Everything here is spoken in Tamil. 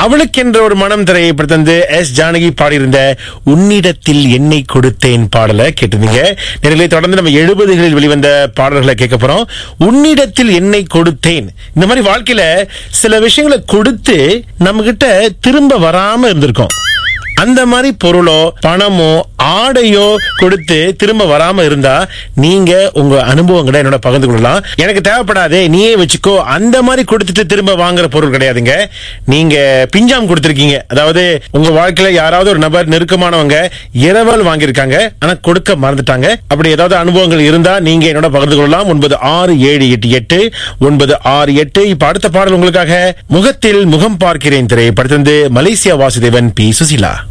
அவளுக்கென்ற ஒரு மனம் திரையப்படுத்தந்து எஸ் ஜானகி பாடியிருந்த உன்னிடத்தில் என்னை கொடுத்தேன் பாடலை கேட்டிருந்தீங்க நேரிலே தொடர்ந்து நம்ம எழுபதுகளில் வெளிவந்த பாடல்களை கேட்க போறோம் உன்னிடத்தில் என்னை கொடுத்தேன் இந்த மாதிரி வாழ்க்கையில சில விஷயங்களை கொடுத்து நம்ம கிட்ட திரும்ப வராம இருந்திருக்கோம் அந்த மாதிரி பொருளோ பணமோ ஆடையோ கொடுத்து திரும்ப வராம இருந்தா நீங்க உங்க அனுபவங்களை என்னோட பகிர்ந்து கொள்ளலாம் எனக்கு தேவைப்படாதே நீயே வச்சுக்கோ அந்த மாதிரி கொடுத்துட்டு திரும்ப வாங்குற பொருள் கிடையாதுங்க நீங்க பிஞ்சாம் கொடுத்திருக்கீங்க அதாவது உங்க வாழ்க்கையில யாராவது ஒரு நபர் நெருக்கமானவங்க இரவல் வாங்கியிருக்காங்க ஆனா கொடுக்க மறந்துட்டாங்க அப்படி ஏதாவது அனுபவங்கள் இருந்தா நீங்க என்னோட பகிர்ந்து கொள்ளலாம் ஒன்பது ஆறு ஏழு எட்டு எட்டு ஒன்பது ஆறு எட்டு இப்ப அடுத்த பாடல் உங்களுக்காக முகத்தில் முகம் பார்க்கிறேன் திரைப்படத்திலிருந்து மலேசியா வாசுதேவன் பி சுசிலா